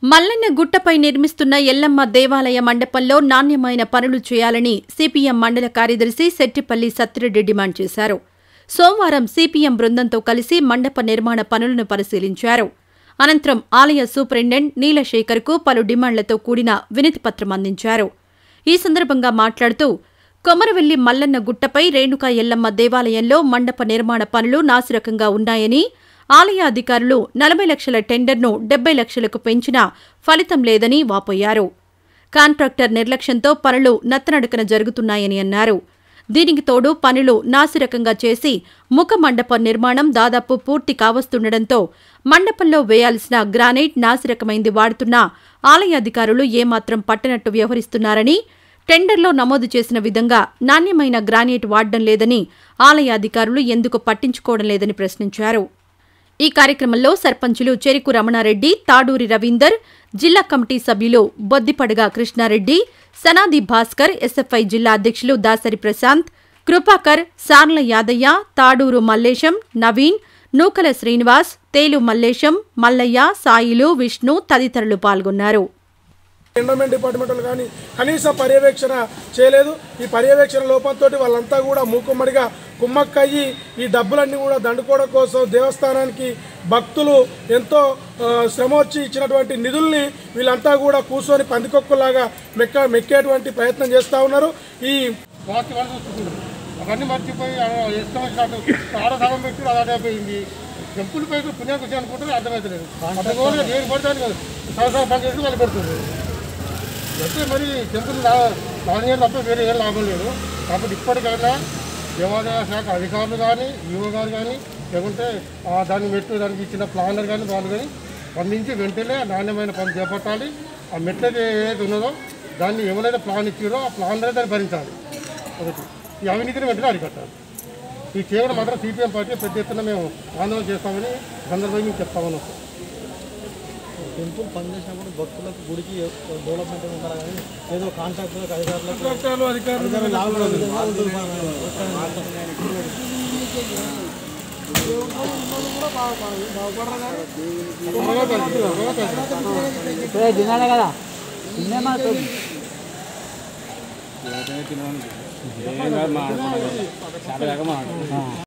మల్లన్న గుట్టపై నిర్మిస్తున్న ఎల్లమ్మ దేవాలయ మండపంలో నాణ్యమైన పనులు చేయాలని సిపిఎం మండల కార్యదర్శి శెట్టిపల్లి సత్తిరెడ్డి డిమాండ్ చేశారు సోమవారం సిపిఎం బృందంతో కలిసి మండప నిర్మాణ పనులను పరిశీలించారు అనంతరం ఆలయ సూపరింటెండెంట్ నీలశేఖర్కు పలు డిమాండ్లతో కూడిన వినతిపత్రం అందించారు ఈ సందర్భంగా మాట్లాడుతూ కొమరవెల్లి మల్లన్న గుట్టపై రేణుకా ఎల్లమ్మ దేవాలయంలో మండప నిర్మాణ పనులు నాసిరకంగా ఉన్నాయని ఆలయ అధికారులు నలభై లక్షల టెండర్ను డెబ్బై లక్షలకు పెంచినా ఫలితం లేదని వాపోయారు కాంట్రాక్టర్ నిర్లక్ష్యంతో పనులు నత్తనడకన జరుగుతున్నాయని అన్నారు దీనికి తోడు పనులు నాసిరకంగా చేసి ముఖ మండప నిర్మాణం దాదాపు పూర్తి కావస్తుండటంతో మండపంలో వేయాల్సిన గ్రానైట్ నాసిరకమైంది వాడుతున్నా ఆలయ అధికారులు ఏమాత్రం పట్టనట్టు వ్యవహరిస్తున్నారని టెండర్లో నమోదు చేసిన విధంగా నాణ్యమైన గ్రానైట్ వాడడం లేదని ఆలయ అధికారులు ఎందుకు పట్టించుకోవడం లేదని ప్రశ్నించారు ఈ కార్యక్రమంలో సర్పంచులు చెరుకు రమణారెడ్డి తాడూరి రవీందర్ జిల్లా కమిటీ సభ్యులు బొద్దిపడగ కృష్ణారెడ్డి సనాది భాస్కర్ ఎస్ఎఫ్ఐ జిల్లా అధ్యక్షులు దాసరి ప్రశాంత్ కృపాకర్ సార్ల యాదయ్య తాడూరు మల్లేశం నవీన్ నూకల శ్రీనివాస్ తేలు మల్లేశం మల్లయ్య సాయిలు విష్ణు తదితరులు పాల్గొన్నారు ఎండోమెంట్ డిపార్ట్మెంట్ వాళ్ళు కానీ కనీస పర్యవేక్షణ చేయలేదు ఈ పర్యవేక్షణ లోపంతో వాళ్ళంతా కూడా మూకుమ్మడిగా కుమ్మక్కయ్యి ఈ డబ్బులన్నీ కూడా దండుకోవడం కోసం దేవస్థానానికి భక్తులు ఎంతో ఆ, శ్రమ వచ్చి ఇచ్చినటువంటి నిధుల్ని వీళ్ళంతా కూడా కూర్చొని పందికొక్కులాగా మెక్క మెక్కేటువంటి ప్రయత్నం చేస్తూ ఉన్నారు ఈ వాటి వాళ్ళు చూసుకుంటారు అవన్నీ మర్చిపోయి ఆడ ఇష్టం వచ్చినట్టు ఆడ సగం పెట్టి అది అయిపోయింది టెంపుల్ పై పుణ్యం కూర్చొని అనుకుంటారు అర్థమవుతలేదు అర్థం దేని పడతాను సంవత్సరం పని చేసి వాళ్ళు పెడుతుంది అయితే మరి టెంపుల్ నాణ్యం తప్ప వేరే ఏం లాభం లేదు కాబట్టి ఇప్పటికైనా దేవాదాయ శాఖ అధికారులు కానీ ఈవో గారు కానీ లేకుంటే ఆ దాన్ని మెట్లు దానికి ఇచ్చిన ప్లానర్ కానీ వాళ్ళు కానీ స్పందించి వెంటనే నాణ్యమైన పని చేపట్టాలి ఆ మెట్లు ఏదైతే ఉన్నదో దాన్ని ఎవరైతే ప్లాన్ ఇచ్చారో ఆ ప్లానరే దాన్ని భరించాలి ఒకటి ఈ అవినీతిని వెంటనే అరికట్టాలి ఈ కేవలం మాత్రం సిపిఎం పార్టీ పెద్ద ఎత్తున మేము ఆందోళన చేస్తామని సందర్భంగా మేము చెప్తామని వస్తాం టెంపుల్ పనిచేసినప్పుడు భక్తులకు గుడికి డెవలప్మెంట్ ఉండాలి కానీ ఏదో కాంట్రాక్టర్ అధికారులకు కాంట్రాక్టర్లు అధికారులు లాభం విధంగా ఉంటుంది. తినాలి కదా తినే మాత్రం చాలా